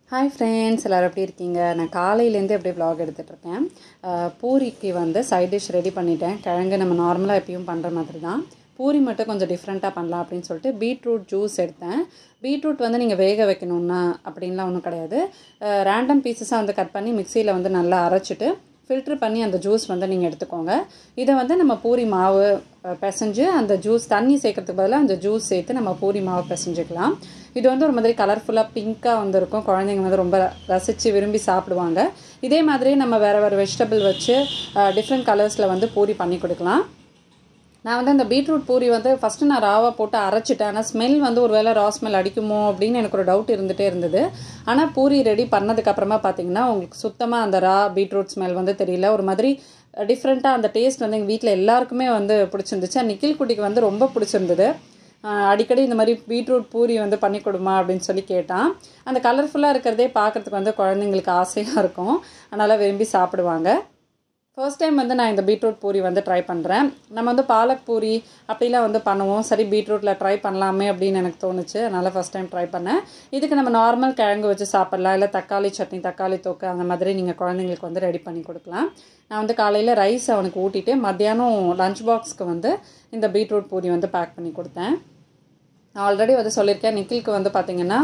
hi friends எல்லோரும் எப்படி இருக்கீங்க நான் காலையிலேருந்து அப்படியே vlog எடுத்துகிட்டு இருக்கேன் அஹ் பூரிக்கு வந்து சைட் டிஷ் ரெடி பண்ணிட்டேன் கிழங்கு நம்ம நார்மலாக எப்பயும் பண்ணுற மாதிரி தான் பூரி மட்டும் கொஞ்சம் டிஃப்ரெண்ட்டாக பண்ணலாம் அப்படின்னு சொல்லிட்டு பீட்ரூட் ஜூஸ் எடுத்தேன் பீட்ரூட் வந்து நீங்கள் வேக வைக்கணுன்னா அப்படின்லாம் ஒன்றும் கிடையாது ரேண்டம் பீசஸாக வந்து கட் பண்ணி மிக்சியில் வந்து நல்லா அரைச்சிட்டு ஃபில்ட்ரு பண்ணி அந்த ஜூஸ் வந்து நீங்கள் எடுத்துக்கோங்க இதை வந்து நம்ம பூரி மாவு அஹ், பிசைஞ்சு அந்த ஜூஸ் தண்ணி சேர்க்கறதுக்கு பதிலாக அந்த ஜூஸ் சேர்த்து நம்ம பூரி மாவு பிசைஞ்சுக்கலாம் இது வந்து ஒரு மாதிரி கலர்ஃபுல்லாக பிங்க்காக வந்து இருக்கும் குழந்தைங்க வந்து ரொம்ப ரசித்து விரும்பி சாப்பிடுவாங்க இதே மாதிரி நம்ம வேறு வேறு வெஜிடபிள் வச்சு டிஃப்ரெண்ட் கலர்ஸில் வந்து பூரி பண்ணி கொடுக்கலாம் நான் வந்து அந்த பீட்ரூட் பூரி வந்து ஃபஸ்ட்டு நான் ராவாக போட்டு அரைச்சிட்டேன் ஆனால் ஸ்மெல் வந்து ஒரு வேளை ரா ஸ்மெல் அடிக்குமோ அப்படின்னு எனக்கு ஒரு டவுட் இருந்துகிட்டே இருந்தது ஆனால் பூரி ரெடி பண்ணதுக்கப்புறமா பார்த்தீங்கன்னா உங்களுக்கு சுத்தமாக அந்த ரா பீட்ரூட் ஸ்மெல் வந்து தெரியல ஒரு மாதிரி டிஃப்ரெண்ட்டாக அந்த டேஸ்ட் வந்து எங்கள் வீட்டில் எல்லாருக்குமே வந்து பிடிச்சிருந்துச்சு நிக்கில் குட்டிக்கு வந்து ரொம்ப பிடிச்சிருந்தது ஆஹ் அடிக்கடி இந்த மாதிரி பீட்ரூட் பூரி வந்து பண்ணி கொடுமா அப்படின்னு சொல்லி கேட்டான் அந்த கலர்ஃபுல்லாக இருக்கிறதே பார்க்குறதுக்கு வந்து குழந்தைங்களுக்கு ஆசையாக இருக்கும் அதனால் விரும்பி சாப்பிடுவாங்க ஃபர்ஸ்ட் டைம் வந்து நான் இந்த பீட்ரூட் பூரி வந்து ட்ரை பண்ணுறேன் நம்ம வந்து பாலக் பூரி அப்படிலாம் வந்து பண்ணுவோம் சரி பீட்ரூட்டில் ட்ரை பண்ணலாமே அப்படின்னு எனக்கு தோணுச்சு அதனால் ஃபர்ஸ்ட் டைம் ட்ரை பண்ணேன் இதுக்கு நம்ம நார்மல் கிழங்கு வச்சு சாப்பிட்லாம் இல்லை தக்காளி சட்னி தக்காளி தொக்கு அந்த மாதிரி நீங்கள் குழந்தைங்களுக்கு வந்து ரெடி பண்ணி கொடுக்கலாம் நான் வந்து காலையில் ரைஸ் அவனுக்கு ஊட்டிட்டு மத்தியானம் லஞ்ச் பாக்ஸ்க்கு வந்து இந்த பீட்ரூட் பூரி வந்து பேக் பண்ணி கொடுத்தேன் நான் ஆல்ரெடி வந்து சொல்லியிருக்கேன் நிக்கிலுக்கு வந்து பார்த்தீங்கன்னா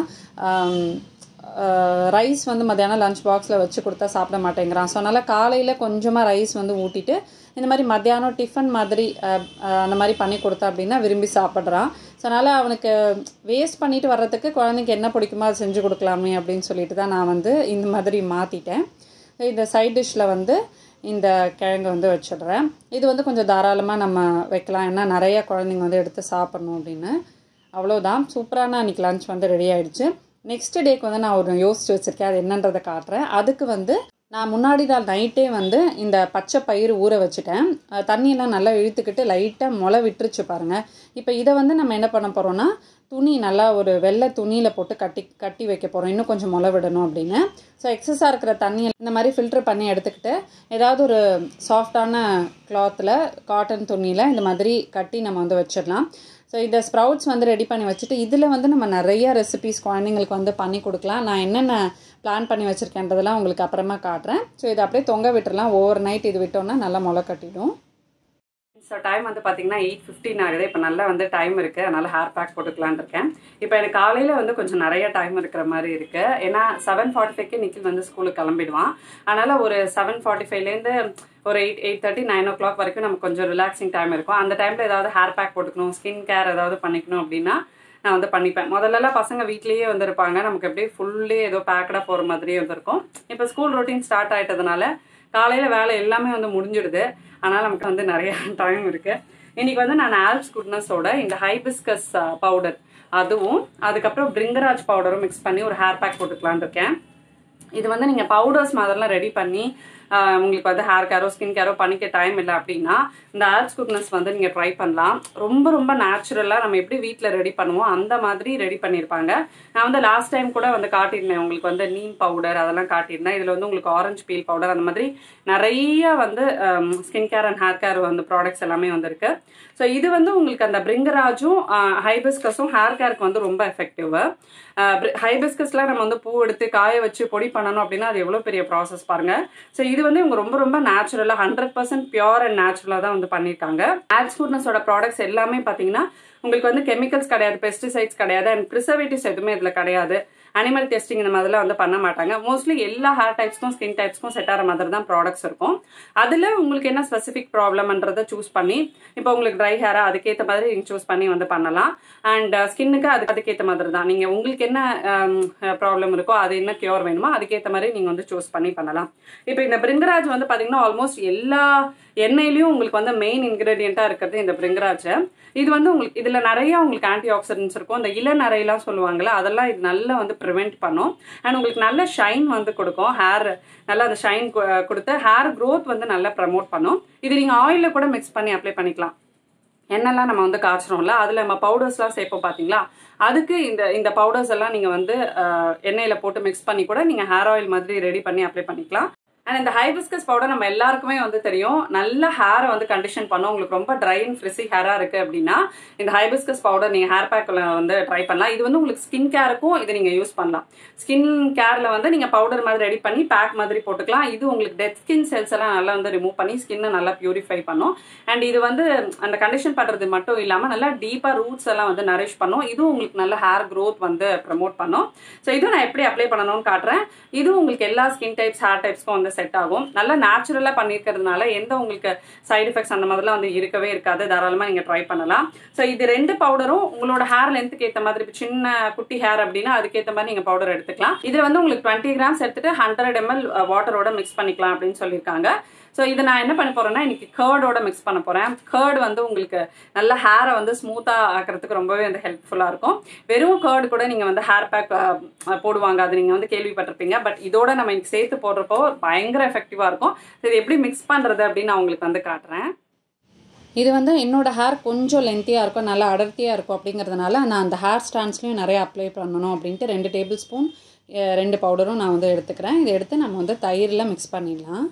ரைஸ் வந்து மத்தியானம் லஞ்ச் பாக்ஸில் வச்சு கொடுத்தா சாப்பிட மாட்டேங்கிறான் ஸோ அதனால் காலையில் கொஞ்சமாக ரைஸ் வந்து ஊட்டிட்டு இந்த மாதிரி மத்தியானம் டிஃபன் மாதிரி அஹ், அஹ், அந்த மாதிரி பண்ணி கொடுத்தா அப்படின்னா விரும்பி சாப்பிட்றான் ஸோ அதனால் அவனுக்கு வேஸ்ட் பண்ணிட்டு வர்றதுக்கு குழந்தைக்கு என்ன பிடிக்குமோ அதை செஞ்சு கொடுக்கலாமே அப்படின்னு சொல்லிட்டு தான் நான் வந்து இந்த மாதிரி மாற்றிட்டேன் இந்த சைட் டிஷ்ஷில் வந்து இந்த கிழங்கு வந்து வச்சிடுறேன் இது வந்து கொஞ்சம் தாராளமாக நம்ம வைக்கலாம் ஏன்னா நிறைய குழந்தைங்க வந்து எடுத்து சாப்பிட்ணும் அப்படின்னு அவ்வளோதான் சூப்பரான அன்றைக்கி லஞ்ச் வந்து ரெடி ஆயிடுச்சு நெக்ஸ்ட் டேக்கு வந்து நான் ஒரு யோசிச்சு வச்சுருக்கேன் அது என்னன்றதை காட்டுறேன் அதுக்கு வந்து நான் முன்னாடி நாள் நைட்டே வந்து இந்த பச்சை பயிர் ஊற வச்சுட்டேன் அஹ் தண்ணியெல்லாம் நல்லா இழுத்துக்கிட்டு லைட்டாக முளை விட்டுருச்சு பாருங்கள் இப்போ இதை வந்து நம்ம என்ன பண்ண போகிறோம்னா துணி நல்லா ஒரு வெள்ளை துணியில் போட்டு கட்டி கட்டி வைக்க போகிறோம் இன்னும் கொஞ்சம் முளை விடணும் அப்படின்னு ஸோ எக்ஸஸாக இருக்கிற தண்ணியை இந்த மாதிரி ஃபில்டர் பண்ணி எடுத்துக்கிட்டு ஏதாவது ஒரு சாஃப்டான கிளாத்தில் காட்டன் துணியில் இந்த மாதிரி கட்டி நம்ம வந்து வச்சிடலாம் ஸோ இந்த ஸ்ப்ரவுட்ஸ் வந்து ரெடி பண்ணி வச்சுட்டு இதில் வந்து நம்ம நிறைய ரெசிபிஸ் குழந்தைங்களுக்கு வந்து பண்ணி கொடுக்கலாம் நான் என்னென்ன பிளான் பண்ணி வச்சுருக்கேன்றதெல்லாம் உங்களுக்கு அப்புறமா காட்டுறேன் ஸோ இதை அப்படியே தொங்க விட்டுறலாம் ஓவர் நைட் இது விட்டோம்னா நல்லா முளை கட்டிடும் ஸோ டைம் வந்து பார்த்தீங்கன்னா எயிட் ஃபிஃப்டின் ஆகுது இப்போ நல்லா வந்து டைம் இருக்குது அதனால் ஹேர் பேக் போட்டுக்கலான்னு இருக்கேன் இப்போ எனக்கு காலையில் வந்து கொஞ்சம் நிறைய டைம் இருக்கிற மாதிரி இருக்குது ஏன்னா செவன் ஃபார்ட்டி ஃபைவ்க்கு நிக்கில் வந்து ஸ்கூலுக்கு கிளம்பிடுவான் அதனால் ஒரு செவன் ஃபார்ட்டி ஃபைவ்லேருந்து ஒரு eight eight thirty nine o'clock வரைக்கும் நமக்கு கொஞ்சம் ரிலாக்ஸிங் டைம் இருக்கும் அந்த டைமில் ஏதாவது ஹேர் பேக் போட்டுக்கணும் ஸ்கின் கேர் ஏதாவது பண்ணிக்கணும் அப்படின்னா நான் வந்து பண்ணிப்பேன் முதல்லலாம் பசங்க வீட்லேயே வந்திருப்பாங்க நமக்கு அப்படியே ஃபுல்லி ஏதோ பேக்கடாக போகிற மாதிரியே வந்திருக்கும் இப்போ ஸ்கூல் ரொட்டீன் ஸ்டார்ட் ஆயிட்டதுனால காலையில் வேலை எல்லாமே வந்து முடிஞ்சிடுது ஆனால் நமக்கு வந்து நிறைய டைம் இருக்குது இன்னைக்கு வந்து நான் ஆல்ப்ஸ் குட்னஸோட இந்த ஹைபிஸ்கஸ் பவுடர் அதுவும் அதுக்கப்புறம் பிரிங்கராஜ் பவுடரும் மிக்ஸ் பண்ணி ஒரு ஹேர் பேக் போட்டுக்கலான்னு இருக்கேன் இது வந்து நீங்கள் பவுடர்ஸ் மாதிரிலாம் ரெடி பண்ணி ஆஹ், உங்களுக்கு வந்து ஹேர் கேரோ ஸ்கின் கேரோ பண்ணிக்க டைம் இல்லை அப்படின்னா இந்த ஆல்ஸ் குக்னஸ் வந்து நீங்கள் ட்ரை பண்ணலாம் ரொம்ப ரொம்ப நேச்சுரலாக நம்ம எப்படி வீட்டில் ரெடி பண்ணுவோம் அந்த மாதிரி ரெடி பண்ணியிருப்பாங்க நான் வந்து லாஸ்ட் டைம் கூட வந்து காட்டியிருந்தேன் உங்களுக்கு வந்து நீம் பவுடர் அதெல்லாம் காட்டியிருந்தேன் இதில் வந்து உங்களுக்கு ஆரஞ்சு பீல் பவுடர் அந்த மாதிரி நிறைய வந்து skin care and hair care வந்து ப்ராடக்ட்ஸ் எல்லாமே வந்திருக்கு ஸோ இது வந்து உங்களுக்கு அந்த பிரிங்கராஜும் ஹைபிஸ்கஸும் ஹேர் கேருக்கு வந்து ரொம்ப எஃபெக்டிவ் ஹைபிஸ்கஸ்லாம் நம்ம வந்து பூ எடுத்து காய வச்சு பொடி பண்ணணும் அப்படின்னா அது எவ்வளோ பெரிய ப்ராசஸ் பாருங்க ஸோ இது வந்து இவங்க ரொம்ப ரொம்ப நேச்சுரலாக ஹண்ட்ரட் பர்சன்ட் பியூர் அண்ட் நேச்சுரலாக தான் வந்து பண்ணியிருக்காங்க ஆட்ஸ் ஃபுட்னஸோட ப்ராடக்ட்ஸ் எல்லாமே பார்த்தீங்கன்னா உங்களுக்கு வந்து கெமிக்கல்ஸ் கிடையாது பெஸ்டிசைட்ஸ் கிடையாது அண்ட் ப்ரிசர்வேட்டிவ்ஸ் எதுவுமே இதில் கிடையாது அனிமல் டெஸ்டிங் இந்த மாதிரிலாம் வந்து பண்ண மாட்டாங்க மோஸ்ட்லி எல்லா ஹேர் டைப்ஸ்க்கும் ஸ்கின் டைப்ஸ்க்கும் செட் ஆகிற மாதிரி தான் ப்ராடக்ட்ஸ் இருக்கும் அதில் உங்களுக்கு என்ன ஸ்பெசிஃபிக் ப்ராப்ளம்ன்றதை சூஸ் பண்ணி இப்போ உங்களுக்கு ட்ரை ஹேரா அதுக்கேற்ற மாதிரி நீங்கள் சூஸ் பண்ணி வந்து பண்ணலாம் அண்ட் ஸ்கின்னுக்கு அது அதுக்கேற்ற மாதிரி தான் நீங்கள் உங்களுக்கு என்ன ப்ராப்ளம் இருக்கோ அது என்ன கியூர் வேணுமோ அதுக்கேற்ற மாதிரி நீங்கள் வந்து சூஸ் பண்ணி பண்ணலாம் இப்போ இந்த பிரிங்கராஜ் வந்து பார்த்தீங்கன்னா ஆல்மோஸ்ட் எல்லா எண்ணெயிலையும் உங்களுக்கு வந்து மெயின் இன்க்ரீடியண்ட்டாக இருக்கிறது இந்த பிரிங்கராஜ் இது வந்து உங்களுக்கு இதில் நிறைய உங்களுக்கு ஆன்டி ஆக்சிடென்ட்ஸ் இருக்கும் இந்த இளநரையெல்லாம் சொல்லுவாங்கல்ல அதெல்லாம் இது நல்லா வந்து ப்ரிவெண்ட் பண்ணும் அண்ட் உங்களுக்கு நல்ல ஷைன் வந்து கொடுக்கும் ஹேர் நல்லா அந்த ஷைன் கொடுத்து ஹேர் growth வந்து நல்லா ப்ரமோட் பண்ணும் இது நீங்கள் ஆயிலில் கூட மிக்ஸ் பண்ணி அப்ளை பண்ணிக்கலாம் எண்ணெய்லாம் நம்ம வந்து காய்ச்சிரோம்ல அதில் நம்ம பவுடர்ஸ்லாம் சேர்ப்போம் பார்த்தீங்களா அதுக்கு இந்த இந்த பவுடர்ஸ் எல்லாம் நீங்கள் வந்து அஹ், எண்ணெயில் போட்டு மிக்ஸ் பண்ணி கூட நீங்கள் ஹேர் ஆயில் மாதிரி ரெடி பண்ணி அப்ளை பண்ணிக்கலாம் அண்ட் இந்த ஹைபிஸ்கஸ் பவுடர் நம்ம எல்லாருக்குமே வந்து தெரியும் நல்ல ஹேரை வந்து கண்டிஷன் பண்ணும் உங்களுக்கு ரொம்ப ட்ரை அண்ட் ஃப்ரிஸி ஹேராக இருக்குது அப்படின்னா இந்த ஹைபிஸ்கஸ் பவுடர் நீங்கள் ஹேர் பேக்கில் வந்து ட்ரை பண்ணலாம் இது வந்து உங்களுக்கு ஸ்கின் கேருக்கும் இது நீங்கள் யூஸ் பண்ணலாம் ஸ்கின் கேரில் வந்து நீங்கள் பவுடர் மாதிரி ரெடி பண்ணி பேக் மாதிரி போட்டுக்கலாம் இது உங்களுக்கு டெத் ஸ்கின் செல்ஸ் எல்லாம் நல்லா வந்து ரிமூவ் பண்ணி ஸ்கின்னை நல்லா பியூரிஃபை பண்ணும் அண்ட் இது வந்து அந்த கண்டிஷன் பண்ணுறது மட்டும் இல்லாமல் நல்லா டீப்பாக ரூட்ஸ் எல்லாம் வந்து நரிஷ் பண்ணும் இதுவும் உங்களுக்கு நல்ல ஹேர் க்ரோத் வந்து ப்ரமோட் பண்ணும் ஸோ இதுவும் நான் எப்படி அப்ளை பண்ணணும்னு காட்டுறேன் இதுவும் உங்களுக்கு எல்லா ஸ்கின் டைப்ஸ் ஹேர் டைப்ஸ்க்கும் வந்து செட் ஆகும் நல்லா நேச்சுரலாக பண்ணியிருக்கிறதுனால எந்த உங்களுக்கு சைடு எஃபெக்ட்ஸ் அந்த மாதிரிலாம் வந்து இருக்கவே இருக்காது தாராளமாக நீங்கள் ட்ரை பண்ணலாம் ஸோ இது ரெண்டு பவுடரும் உங்களோட ஹேர் லென்த்துக்கு ஏற்ற மாதிரி இப்போ சின்ன குட்டி ஹேர் அப்படின்னா அதுக்கேற்ற மாதிரி நீங்கள் பவுடர் எடுத்துக்கலாம் இதில் வந்து உங்களுக்கு டுவெண்ட்டி கிராம்ஸ் எடுத்துட்டு ஹண்ட்ரட் எம்எல் வாட்டரோட மிக்ஸ் பண்ணிக்கலாம் அப்படின்னு சொல்லியிருக்காங்க ஸோ இதை நான் என்ன பண்ண போறேன்னா இன்னைக்கு கேர்டோட மிக்ஸ் பண்ண போறேன் கேர்டு வந்து உங்களுக்கு நல்ல ஹேரை வந்து ஸ்மூத்தாக ஆக்கிறதுக்கு ரொம்பவே வந்து ஹெல்ப்ஃபுல்லாக இருக்கும் வெறும் கேர்டு கூட நீங்கள் வந்து ஹேர் பேக் போடுவாங்க அது நீங்கள் வந்து கேள்விப்பட்டிருப்பீங்க பட் இதோட நம்ம இன்னைக்கு சேர்த்து போடுறப்போ பயங்கர எஃபெக்டிவாக இருக்கும் ஸோ இது எப்படி மிக்ஸ் பண்ணுறது அப்படின்னு நான் உங்களுக்கு வந்து காட்டுறேன் இது வந்து என்னோட ஹேர் கொஞ்சம் லென்த்தியாக இருக்கும் நல்லா அடர்த்தியாக இருக்கும் அப்படிங்கிறதுனால நான் அந்த ஹேர் ஸ்டாண்ட்ஸ்லையும் நிறைய அப்ளை பண்ணணும் அப்படின்ட்டு ரெண்டு டேபிள் ஸ்பூன் ரெண்டு பவுடரும் நான் வந்து எடுத்துக்கிறேன் இதை எடுத்து நம்ம வந்து தயிரில் மிக்ஸ் பண்ணிடலாம்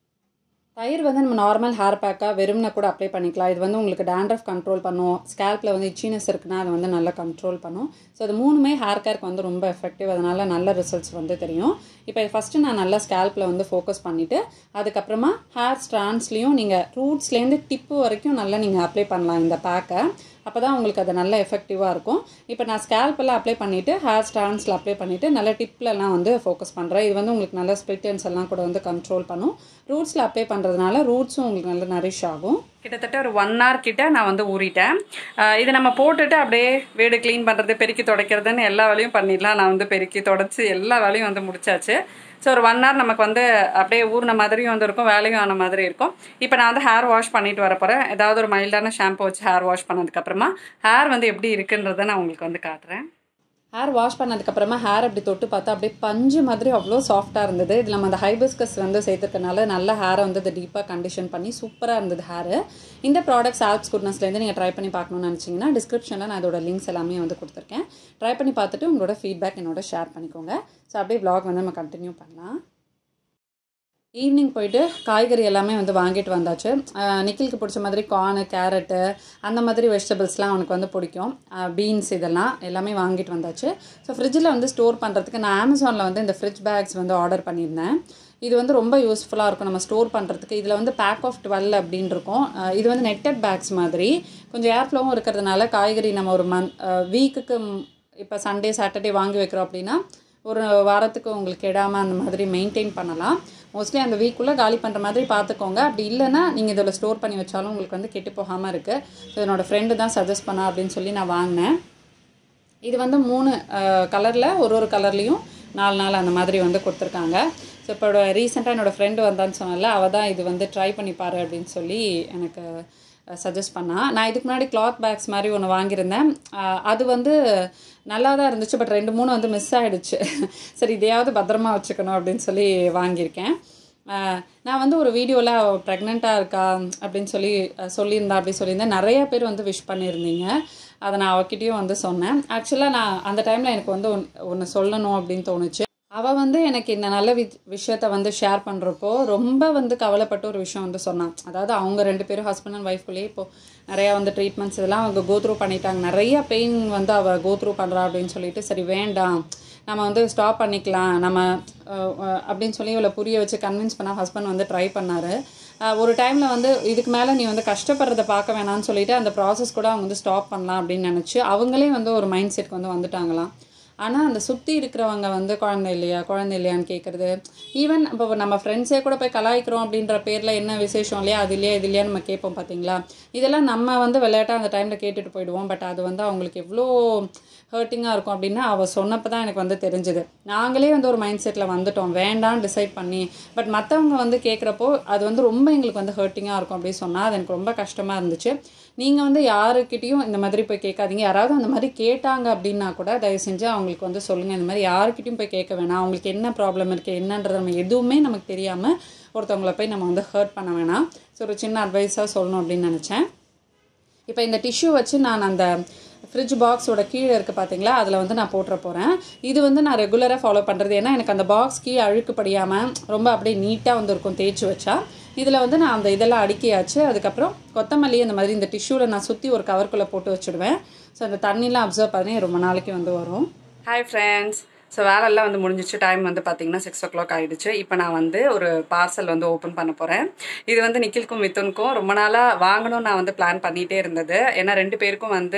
தயிர் வந்து நம்ம நார்மல் ஹேர் பேக்காக வெறும்னா கூட அப்ளை பண்ணிக்கலாம் இது வந்து உங்களுக்கு டேண்ட்ரஃப் கண்ட்ரோல் பண்ணும் ஸ்கேல்பில் வந்து இச்சினஸ் இருக்குன்னா அது வந்து நல்லா கண்ட்ரோல் பண்ணும் ஸோ அது மூணுமே ஹேர் கேருக்கு வந்து ரொம்ப எஃபெக்டிவ் அதனால நல்ல ரிசல்ட்ஸ் வந்து தெரியும் இப்போ ஃபஸ்ட்டு நான் நல்லா ஸ்கேல்பில் வந்து ஃபோக்கஸ் பண்ணிவிட்டு அதுக்கப்புறமா ஹேர் ஸ்ட்ராண்ட்ஸ்லேயும் நீங்கள் ரூட்ஸ்லேருந்து டிப்பு வரைக்கும் நல்லா நீங்கள் அப்ளை பண்ணலாம் இந்த பேக்கை அப்போ தான் உங்களுக்கு அது நல்ல எஃபெக்டிவாக இருக்கும் இப்போ நான் ஸ்கேல்பெல்லாம் அப்ளை பண்ணிவிட்டு ஹேர் ஸ்டாண்ட்ஸில் அப்ளை பண்ணிவிட்டு நல்ல டிப்லலாம் வந்து ஃபோக்கஸ் பண்ணுறேன் இது வந்து உங்களுக்கு நல்ல ஸ்பிளிட்டன்ஸ் எல்லாம் கூட வந்து கண்ட்ரோல் பண்ணும் ரூட்ஸில் அப்ளை பண்ணுறதுனால ரூட்ஸும் உங்களுக்கு நல்ல நரிஷ் ஆகும் கிட்டத்தட்ட ஒரு ஒன் ஹவர் கிட்ட நான் வந்து ஊறிட்டேன் இதை நம்ம போட்டுட்டு அப்படியே வீடு க்ளீன் பண்ணுறது பெருக்கி துடைக்கிறதுன்னு எல்லா வேலையும் பண்ணிடலாம் நான் வந்து பெருக்கி தொடச்சி எல்லா வேலையும் வந்து முடிச்சாச்சு ஸோ ஒரு ஒன் ஹவர் நமக்கு வந்து அப்படியே ஊறின மாதிரியும் வந்து இருக்கும் வேலையும் ஆன மாதிரி இருக்கும் இப்போ நான் வந்து ஹேர் வாஷ் பண்ணிட்டு வர போகிறேன் ஏதாவது ஒரு மைல்டான ஷாம்பு வச்சு ஹேர் வாஷ் பண்ணதுக்கப்புறமா ஹேர் வந்து எப்படி இருக்குன்றதை நான் உங்களுக்கு வந்து காட்டுறேன் ஹேர் வாஷ் பண்ணதுக்கப்புறமா ஹேர் அப்படி தொட்டு பார்த்தா அப்படியே பஞ்சு மாதிரி அவ்வளோ சாஃப்டாக இருந்தது இதில் நம்ம அந்த ஹைபிஸ்கஸ் வந்து சேர்த்துக்கனால நல்ல ஹேரை வந்து அது டீப்பாக கண்டிஷன் பண்ணி சூப்பராக இருந்தது ஹேரு இந்த ப்ராடக்ட்ஸ் ஆப்ஸ் குட்னஸ்லேருந்து நீங்கள் ட்ரை பண்ணி பார்க்கணும்னு நினச்சிங்கன்னா டிஸ்கிரிப்ஷனில் நான் அதோட லிங்க்ஸ் எல்லாமே வந்து கொடுத்துருக்கேன் ட்ரை பண்ணி பார்த்துட்டு உங்களோட ஃபீட்பேக் என்னோட ஷேர் பண்ணிக்கோங்க ஸோ அப்படியே வ்ளாக் வந்து நம்ம கண்டினியூ பண்ணலாம் ஈவினிங் போயிட்டு காய்கறி எல்லாமே வந்து வாங்கிட்டு வந்தாச்சு நிக்கிலுக்கு பிடிச்ச மாதிரி கார்னு கேரட்டு அந்த மாதிரி வெஜிடபிள்ஸ்லாம் அவனுக்கு வந்து பிடிக்கும் பீன்ஸ் இதெல்லாம் எல்லாமே வாங்கிட்டு வந்தாச்சு ஸோ ஃப்ரிட்ஜில் வந்து ஸ்டோர் பண்ணுறதுக்கு நான் அமேசானில் வந்து இந்த ஃப்ரிட்ஜ் பேக்ஸ் வந்து ஆர்டர் பண்ணியிருந்தேன் இது வந்து ரொம்ப யூஸ்ஃபுல்லாக இருக்கும் நம்ம ஸ்டோர் பண்ணுறதுக்கு இதில் வந்து பேக் ஆஃப் டுவெல் அப்படின்னு இருக்கும் இது வந்து நெட்டட் பேக்ஸ் மாதிரி கொஞ்சம் ஏர் ஃப்ளோவும் இருக்கிறதுனால காய்கறி நம்ம ஒரு மந்த் வீக்குக்கு இப்போ சண்டே சாட்டர்டே வாங்கி வைக்கிறோம் அப்படின்னா ஒரு வாரத்துக்கு உங்களுக்கு கெடாமல் அந்த மாதிரி மெயின்டைன் பண்ணலாம் மோஸ்ட்லி அந்த வீக்குள்ளே காலி பண்ணுற மாதிரி பார்த்துக்கோங்க அப்படி இல்லைன்னா நீங்கள் இதில் ஸ்டோர் பண்ணி வச்சாலும் உங்களுக்கு வந்து கெட்டு போகாமல் இருக்குது ஸோ என்னோடய ஃப்ரெண்டு தான் சஜஸ்ட் பண்ணா அப்படின்னு சொல்லி நான் வாங்கினேன் இது வந்து மூணு கலரில் ஒரு ஒரு கலர்லேயும் நாலு நாள் அந்த மாதிரி வந்து கொடுத்துருக்காங்க ஸோ இப்போ ரீசெண்டாக என்னோடய ஃப்ரெண்டு வந்தான்னு சொன்னால அவள் தான் இது வந்து ட்ரை பண்ணி பாரு அப்படின்னு சொல்லி எனக்கு சஜஸ்ட் பண்ணால் நான் இதுக்கு முன்னாடி கிளாத் பேக்ஸ் மாதிரி ஒன்று வாங்கியிருந்தேன் அது வந்து நல்லா தான் இருந்துச்சு பட் ரெண்டு மூணு வந்து மிஸ் ஆகிடுச்சு சரி இதையாவது பத்திரமா வச்சுக்கணும் அப்படின்னு சொல்லி வாங்கியிருக்கேன் நான் வந்து ஒரு வீடியோவில் ப்ரெக்னெண்ட்டாக இருக்கா அப்படின்னு சொல்லி சொல்லியிருந்தா அப்படி சொல்லியிருந்தேன் நிறைய பேர் வந்து விஷ் பண்ணியிருந்தீங்க அதை நான் அவகிட்டையும் வந்து சொன்னேன் ஆக்சுவலாக நான் அந்த டைமில் எனக்கு வந்து ஒன் ஒன்று சொல்லணும் அப்படின்னு தோணுச்சு அவள் வந்து எனக்கு இந்த நல்ல வி விஷயத்த வந்து ஷேர் பண்ணுறப்போ ரொம்ப வந்து கவலைப்பட்ட ஒரு விஷயம் வந்து சொன்னான் அதாவது அவங்க ரெண்டு பேரும் ஹஸ்பண்ட் அண்ட் ஒய்ஃப்குள்ளேயே இப்போது நிறையா வந்து ட்ரீட்மெண்ட்ஸ் இதெல்லாம் அவங்க கோத்ரூ பண்ணிட்டாங்க நிறைய பெயின் வந்து அவள் கோத்ரூ பண்ணுறா அப்படின்னு சொல்லிட்டு சரி வேண்டாம் நம்ம வந்து ஸ்டாப் பண்ணிக்கலாம் நம்ம அப்படின்னு சொல்லி இவளை புரிய வச்சு கன்வின்ஸ் பண்ணால் ஹஸ்பண்ட் வந்து ட்ரை பண்ணார் ஒரு டைமில் வந்து இதுக்கு மேலே நீ வந்து கஷ்டப்படுறத பார்க்க வேணாம்னு சொல்லிட்டு அந்த ப்ராசஸ் கூட அவங்க வந்து ஸ்டாப் பண்ணலாம் அப்படின்னு நினச்சி அவங்களே வந்து ஒரு மைண்ட் செட்க்கு வந்து வந்துட்டாங்களாம் ஆனால் அந்த சுற்றி இருக்கிறவங்க வந்து குழந்தை இல்லையா குழந்தை இல்லையான்னு கேட்குறது ஈவன் இப்போ நம்ம ஃப்ரெண்ட்ஸே கூட போய் கலாய்க்கிறோம் அப்படின்ற பேரில் என்ன விசேஷம் இல்லையா அது இல்லையா இது இல்லையா நம்ம கேட்போம் பார்த்தீங்களா இதெல்லாம் நம்ம வந்து விளையாட்டாக அந்த டைமில் கேட்டுட்டு போயிடுவோம் பட் அது வந்து அவங்களுக்கு எவ்வளோ ஹர்ட்டிங்காக இருக்கும் அப்படின்னா அவள் சொன்னப்போ தான் எனக்கு வந்து தெரிஞ்சுது நாங்களே வந்து ஒரு மைண்ட் செட்டில் வந்துட்டோம் வேண்டாம் டிசைட் பண்ணி பட் மற்றவங்க வந்து கேட்குறப்போ அது வந்து ரொம்ப எங்களுக்கு வந்து ஹர்ட்டிங்காக இருக்கும் அப்படின்னு சொன்னால் அது எனக்கு ரொம்ப கஷ்டமாக இருந்துச்சு நீங்கள் வந்து யாருக்கிட்டேயும் இந்த மாதிரி போய் கேட்காதீங்க யாராவது அந்த மாதிரி கேட்டாங்க அப்படின்னா கூட தயவு செஞ்சு அவங்களுக்கு வந்து சொல்லுங்கள் இந்த மாதிரி யாருக்கிட்டையும் போய் கேட்க வேணாம் அவங்களுக்கு என்ன ப்ராப்ளம் இருக்குது என்னன்றது நம்ம எதுவுமே நமக்கு தெரியாமல் ஒருத்தவங்கள போய் நம்ம வந்து ஹர்ட் பண்ண வேணாம் ஸோ ஒரு சின்ன அட்வைஸாக சொல்லணும் அப்படின்னு நினச்சேன் இப்போ இந்த டிஷ்யூ வச்சு நான் அந்த ஃப்ரிட்ஜ் பாக்ஸோட கீழே இருக்குது பார்த்தீங்களா அதில் வந்து நான் போட்டுற போகிறேன் இது வந்து நான் ரெகுலராக ஃபாலோ பண்ணுறது ஏன்னா எனக்கு அந்த பாக்ஸ் கீழே அழுக்கு படியாமல் ரொம்ப அப்படியே நீட்டாக வந்து இருக்கும் தேய்ச்சி வச்சா இதில் வந்து நான் அந்த இதெல்லாம் அடுக்கியாச்சு அதுக்கப்புறம் கொத்தமல்லி அந்த மாதிரி இந்த டிஷ்யூவில் நான் சுற்றி ஒரு கவர்க்குள்ளே போட்டு வச்சுடுவேன் ஸோ அந்த தண்ணிலாம் அப்சர்வ் பண்ணி ரொம்ப நாளைக்கு வந்து வரும் ஹாய் ஃப்ரெண்ட்ஸ் ஸோ வேலையெல்லாம் வந்து முடிஞ்சிச்சு டைம் வந்து பார்த்தீங்கன்னா சிக்ஸ் ஓ கிளாக் ஆகிடுச்சு இப்போ நான் வந்து ஒரு பார்சல் வந்து ஓப்பன் பண்ண போகிறேன் இது வந்து நிக்கில்க்கும் மித்துனுக்கும் ரொம்ப நாளாக வாங்கணும்னு நான் வந்து பிளான் பண்ணிகிட்டே இருந்தது ஏன்னா ரெண்டு பேருக்கும் வந்து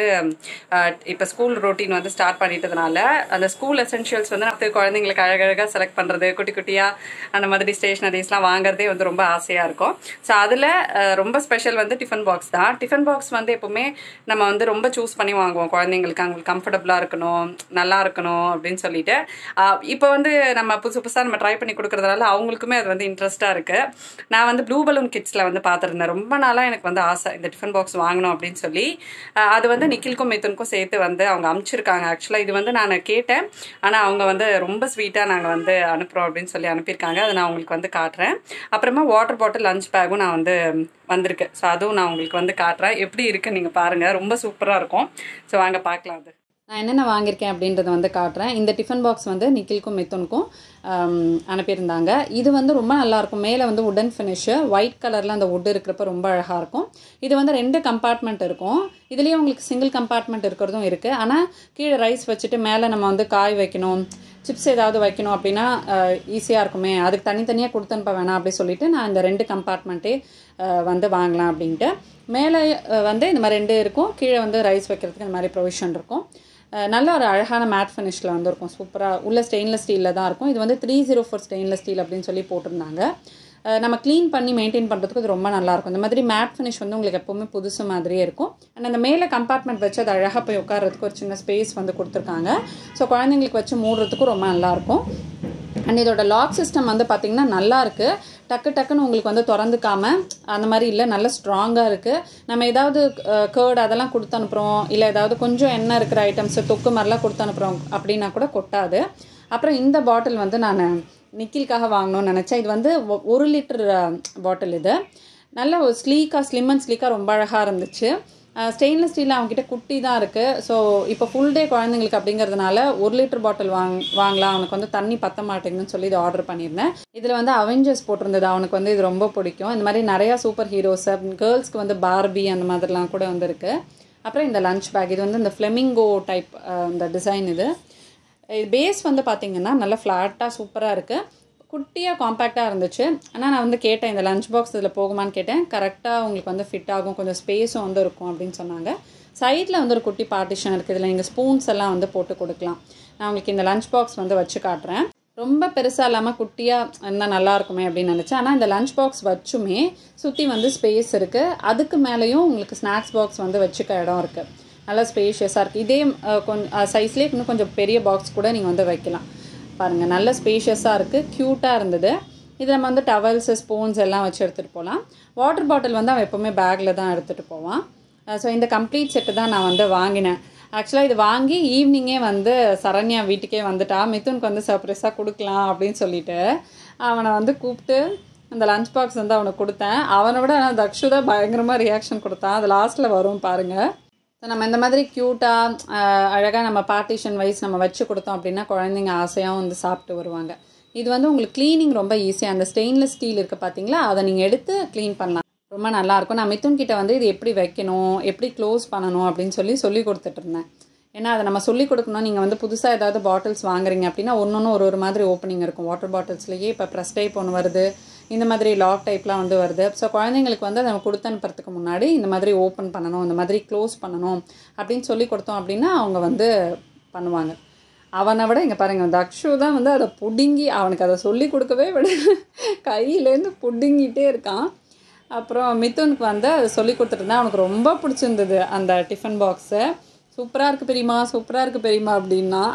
இப்போ ஸ்கூல் ரொட்டீன் வந்து ஸ்டார்ட் பண்ணிட்டதுனால அந்த ஸ்கூல் எசென்ஷியல்ஸ் வந்து நான் குழந்தைங்களுக்கு அழகழகாக செலக்ட் பண்ணுறது குட்டி குட்டியாக அந்த மாதிரி ஸ்டேஷ்னரிஸ்லாம் வாங்குறதே வந்து ரொம்ப ஆசையாக இருக்கும் ஸோ அதில் ரொம்ப ஸ்பெஷல் வந்து டிஃபன் பாக்ஸ் தான் டிஃபன் பாக்ஸ் வந்து எப்போவுமே நம்ம வந்து ரொம்ப சூஸ் பண்ணி வாங்குவோம் குழந்தைங்களுக்கு அவங்களுக்கு கம்ஃபர்டபுளாக இருக்கணும் நல்லா இருக்கணும் அப்படின்னு சொல்லிட்டு இப்போ வந்து நம்ம புதுசு புதுசாக நம்ம ட்ரை பண்ணி கொடுக்குறதுனால அவங்களுக்குமே அது வந்து இன்ட்ரெஸ்ட்டாக இருக்குது நான் வந்து ப்ளூ பலூன் கிட்ஸில் வந்து பார்த்துருந்தேன் ரொம்ப நாளாக எனக்கு வந்து ஆசை இந்த டிஃபன் பாக்ஸ் வாங்கணும் அப்படின்னு சொல்லி அது வந்து நிக்கில்க்கும் மித்துனுக்கும் சேர்த்து வந்து அவங்க அமுச்சிருக்காங்க ஆக்சுவலாக இது வந்து நான் கேட்டேன் ஆனால் அவங்க வந்து ரொம்ப ஸ்வீட்டாக நாங்கள் வந்து அனுப்புகிறோம் அப்படின்னு சொல்லி அனுப்பியிருக்காங்க அதை நான் உங்களுக்கு வந்து காட்டுறேன் அப்புறமா வாட்டர் பாட்டில் லஞ்ச் பேக்கும் நான் வந்து வந்திருக்கு ஸோ அதுவும் நான் உங்களுக்கு வந்து காட்டுறேன் எப்படி இருக்குன்னு நீங்கள் பாருங்கள் ரொம்ப சூப்பராக இருக்கும் ஸோ வாங்க பார்க்கலாம் அது நான் என்னென்ன வாங்கியிருக்கேன் அப்படின்றத வந்து காட்டுறேன் இந்த டிஃபன் பாக்ஸ் வந்து நிக்கில்க்கும் மித்துனுக்கும் அனுப்பியிருந்தாங்க இது வந்து ரொம்ப நல்லாயிருக்கும் மேலே வந்து உடன் ஃபினிஷு ஒயிட் கலரில் அந்த உட் இருக்கிறப்ப ரொம்ப அழகாக இருக்கும் இது வந்து ரெண்டு கம்பார்ட்மெண்ட் இருக்கும் இதுலேயே உங்களுக்கு சிங்கிள் கம்பார்ட்மெண்ட் இருக்கிறதும் இருக்குது ஆனால் கீழே ரைஸ் வச்சுட்டு மேலே நம்ம வந்து காய் வைக்கணும் சிப்ஸ் ஏதாவது வைக்கணும் அப்படின்னா ஈஸியாக இருக்குமே அதுக்கு தனித்தனியாக கொடுத்தனுப்ப வேணாம் அப்படி சொல்லிட்டு நான் இந்த ரெண்டு கம்பார்ட்மெண்ட்டே வந்து வாங்கலாம் அப்படின்ட்டு மேலே வந்து இந்த மாதிரி ரெண்டு இருக்கும் கீழே வந்து ரைஸ் வைக்கிறதுக்கு இந்த மாதிரி ப்ரொவிஷன் இருக்கும் நல்ல ஒரு அழகான மேட் ஃபினிஷில் வந்து இருக்கும் சூப்பராக உள்ள ஸ்டெயின்லெஸ் ஸ்டீலில் தான் இருக்கும் இது வந்து three zero four stainless steel அப்படின்னு சொல்லி போட்டிருந்தாங்க நம்ம க்ளீன் பண்ணி மெயின்டைன் பண்ணுறதுக்கு இது ரொம்ப நல்லாயிருக்கும் இந்த மாதிரி மேட் ஃபினிஷ் வந்து உங்களுக்கு எப்போவுமே புதுசு மாதிரியே இருக்கும் அண்ட் அந்த மேலே கம்பார்ட்மெண்ட் வச்சு அது அழகாக போய் உட்காரதுக்கு ஒரு சின்ன ஸ்பேஸ் வந்து கொடுத்துருக்காங்க ஸோ குழந்தைங்களுக்கு வச்சு மூடுறதுக்கும் ரொம்ப நல்லாயிருக்கும் அண்ட் இதோட லாக் சிஸ்டம் வந்து பார்த்திங்கன்னா நல்லா இருக்குது டக்கு டக்குன்னு உங்களுக்கு வந்து திறந்துக்காம அந்த மாதிரி இல்லை நல்ல ஸ்ட்ராங்காக இருக்குது நம்ம ஏதாவது கேர்டு அதெல்லாம் கொடுத்து அனுப்புகிறோம் இல்லை ஏதாவது கொஞ்சம் எண்ணெய் இருக்கிற ஐட்டம்ஸு தொக்கு மாதிரிலாம் கொடுத்து அனுப்புகிறோம் அப்படின்னா கூட கொட்டாது அப்புறம் இந்த பாட்டில் வந்து நான் நிக்கிலுக்காக வாங்கணும்னு நினச்சேன் இது வந்து ஒரு லிட்டர் பாட்டில் இது நல்ல ஒரு ஸ்லீக்காக ஸ்லிம் அண்ட் ஸ்லீக்காக ரொம்ப அழகாக இருந்துச்சு ஸ்டெயின்லெஸ் ஸ்டீல் அவங்ககிட்ட குட்டி தான் இருக்குது ஸோ இப்போ ஃபுல் டே குழந்தைங்களுக்கு அப்படிங்கிறதுனால ஒரு லிட்டர் பாட்டில் வாங் வாங்கலாம் அவனுக்கு வந்து தண்ணி பத்த மாட்டேங்குதுன்னு சொல்லி இதை ஆர்டர் பண்ணியிருந்தேன் இதில் வந்து அவெஞ்சர்ஸ் போட்டிருந்தது அவனுக்கு வந்து இது ரொம்ப பிடிக்கும் இந்த மாதிரி நிறையா சூப்பர் ஹீரோஸ் கேர்ள்ஸ்க்கு வந்து பார்பி அந்த மாதிரிலாம் கூட வந்து இருக்குது அப்புறம் இந்த லஞ்ச் பேக் இது வந்து இந்த ஃப்ளெமிங்கோ டைப் இந்த டிசைன் இது இது பேஸ் வந்து பார்த்திங்கன்னா நல்லா ஃப்ளாட்டாக சூப்பராக இருக்குது குட்டியாக காம்பேக்டாக இருந்துச்சு ஆனால் நான் வந்து கேட்டேன் இந்த லஞ்ச் பாக்ஸ் இதில் போகுமான்னு கேட்டேன் கரெக்டாக உங்களுக்கு வந்து ஃபிட் ஆகும் கொஞ்சம் ஸ்பேஸும் வந்து இருக்கும் அப்படின்னு சொன்னாங்க சைடில் வந்து ஒரு குட்டி பார்ட்டிஷன் இருக்குது இதில் நீங்கள் ஸ்பூன்ஸ் எல்லாம் வந்து போட்டு கொடுக்கலாம் நான் உங்களுக்கு இந்த லஞ்ச் பாக்ஸ் வந்து வச்சு காட்டுறேன் ரொம்ப பெருசாக இல்லாமல் குட்டியாக இருந்தால் நல்லா இருக்குமே அப்படின்னு நினச்சேன் ஆனால் இந்த லஞ்ச் பாக்ஸ் வச்சுமே சுற்றி வந்து ஸ்பேஸ் இருக்குது அதுக்கு மேலேயும் உங்களுக்கு ஸ்நாக்ஸ் பாக்ஸ் வந்து வச்சுக்க இடம் இருக்குது நல்லா ஸ்பேஷியஸாக இருக்குது இதே கொஞ்சம் சைஸ்லேயே இன்னும் கொஞ்சம் பெரிய பாக்ஸ் கூட நீங்கள் வந்து வைக்கலாம் பாருங்கள் நல்ல ஸ்பேஷியஸாக இருக்குது க்யூட்டாக இருந்தது இது நம்ம வந்து டவல்ஸு ஸ்பூன்ஸ் எல்லாம் வச்சு எடுத்துகிட்டு போகலாம் வாட்டர் பாட்டில் வந்து அவன் எப்போவுமே பேக்கில் தான் எடுத்துகிட்டு போவான் ஸோ இந்த கம்ப்ளீட் செட்டு தான் நான் வந்து வாங்கினேன் ஆக்சுவலாக இது வாங்கி ஈவினிங்கே வந்து சரண்யா வீட்டுக்கே வந்துட்டா மிதுனுக்கு வந்து சர்ப்ரைஸாக கொடுக்கலாம் அப்படின்னு சொல்லிட்டு அவனை வந்து கூப்பிட்டு அந்த லஞ்ச் பாக்ஸ் வந்து அவனுக்கு கொடுத்தேன் அவனை விட ஆனால் தக்ஷு தான் பயங்கரமாக ரியாக்ஷன் கொடுத்தான் அது லாஸ்ட்டில் வரும் பாருங்கள் ஸோ நம்ம இந்த மாதிரி க்யூட்டாக அழகாக நம்ம பார்ட்டிஷன் வைஸ் நம்ம வச்சு கொடுத்தோம் அப்படின்னா குழந்தைங்க ஆசையாக வந்து சாப்பிட்டு வருவாங்க இது வந்து உங்களுக்கு க்ளீனிங் ரொம்ப ஈஸியாக அந்த ஸ்டெயின்லெஸ் ஸ்டீல் இருக்குது பார்த்தீங்களா அதை நீங்கள் எடுத்து க்ளீன் பண்ணலாம் ரொம்ப நல்லாயிருக்கும் நான் மித்துன் கிட்ட வந்து இது எப்படி வைக்கணும் எப்படி க்ளோஸ் பண்ணணும் அப்படின்னு சொல்லி சொல்லி கொடுத்துட்டு இருந்தேன் ஏன்னா அதை நம்ம சொல்லி கொடுக்கணும் நீங்கள் வந்து புதுசாக ஏதாவது பாட்டில்ஸ் வாங்குறீங்க அப்படின்னா ஒன்று ஒன்று ஒரு ஒரு மாதிரி ஓப்பனிங் இருக்கும் வாட்டர் பாட்டில்ஸ்லேயே இப்போ ப்ரெஸ் டைப் ஒன்று வருது இந்த மாதிரி லாக் டைப்லாம் வந்து வருது ஸோ குழந்தைங்களுக்கு வந்து நம்ம கொடுத்து அனுப்புறதுக்கு முன்னாடி இந்த மாதிரி ஓப்பன் பண்ணணும் இந்த மாதிரி க்ளோஸ் பண்ணணும் அப்படின்னு சொல்லி கொடுத்தோம் அப்படின்னா அவங்க வந்து பண்ணுவாங்க அவனை விட இங்கே பாருங்கள் தக்ஷு தான் வந்து அதை புடுங்கி அவனுக்கு அதை சொல்லி கொடுக்கவே விட கையிலேருந்து புடுங்கிட்டே இருக்கான் அப்புறம் மிதுனுக்கு வந்து அதை சொல்லி கொடுத்துட்டு அவனுக்கு ரொம்ப பிடிச்சிருந்தது அந்த டிஃபன் பாக்ஸு சூப்பராக இருக்குது பெரியமா சூப்பராக இருக்குது பெரியமா அப்படின்னா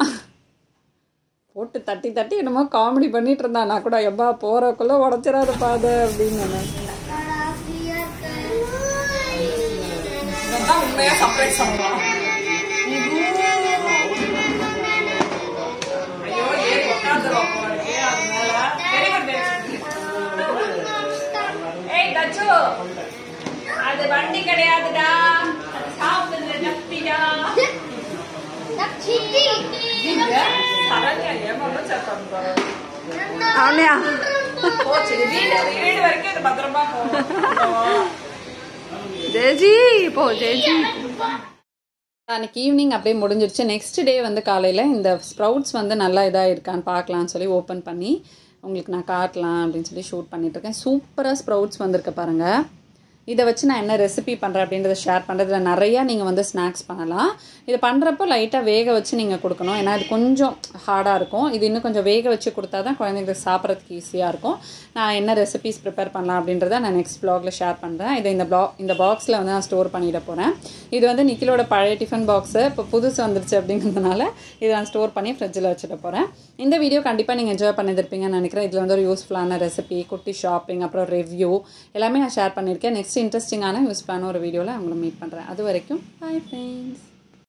போட்டு தட்டி தட்டி என்னமோ காமெடி பண்ணிட்டு இருந்தான் நான் கூட எப்பா போறக்குள்ள உடச்சிடாத பாது அப்படின்னு உண்மையா சர்ப்ரைஸ் பண்ணுவான் ஐயோ ஏறி உட்காந்துரும் ஏய் தச்சு அது வண்டி கிடையாதுடா அது சாப்பிடுற டப்பிடா அவனையா ஜெயஜி போ ஜெயஜி அன்னைக்கு ஈவினிங் அப்படியே முடிஞ்சிருச்சு நெக்ஸ்ட் டே வந்து காலையில் இந்த ஸ்ப்ரவுட்ஸ் வந்து நல்லா இதாக இருக்கான்னு பார்க்கலான்னு சொல்லி ஓப்பன் பண்ணி உங்களுக்கு நான் காட்டலாம் அப்படின்னு சொல்லி ஷூட் பண்ணிகிட்ருக்கேன் சூப்பராக ஸ்ப்ரவுட்ஸ் வந்திருக்கு பாருங்கள் இதை வச்சு நான் என்ன ரெசிபி பண்ணுறேன் அப்படின்றத ஷேர் பண்ணுறதுல நிறையா நீங்கள் வந்து ஸ்நாக்ஸ் பண்ணலாம் இது பண்ணுறப்போ லைட்டாக வேக வச்சு நீங்கள் கொடுக்கணும் ஏன்னா இது கொஞ்சம் ஹார்டாக இருக்கும் இது இன்னும் கொஞ்சம் வேக வச்சு கொடுத்தா தான் குழந்தைங்களுக்கு சாப்பிட்றதுக்கு ஈஸியாக இருக்கும் நான் என்ன ரெசிபிஸ் ப்ரிப்பேர் பண்ணலாம் அப்படின்றத நான் நெக்ஸ்ட் ப்ளாகில் ஷேர் பண்ணுறேன் இதை இந்த ப்ளாக் இந்த பாக்ஸில் வந்து நான் ஸ்டோர் பண்ணிட போகிறேன் இது வந்து நிக்கிலோட பழைய டிஃபன் பாக்ஸு இப்போ புதுசு வந்துருச்சு அப்படிங்கிறதுனால இதை நான் ஸ்டோர் பண்ணி ஃப்ரிட்ஜில் வச்சுட்டு போகிறேன் இந்த வீடியோ கண்டிப்பாக நீங்கள் என்ஜாய் பண்ணியிருப்பீங்கன்னு நினைக்கிறேன் இதில் வந்து ஒரு யூஸ்ஃபுல்லான ரெசிபி குட்டி ஷாப்பிங் அப்புறம் ரிவ்யூ எல்லாமே நான் ஷேர் பண்ணியிருக்கேன் நெக்ஸ்ட் இன்ட்ரெஸ்டிங்கான யூஸ்ஃபுல்லான ஒரு வீடியோவில் உங்களை மீட் பண்ணுறேன் அது வரைக்கும் பாய் ஃப்ரெண்ட்ஸ்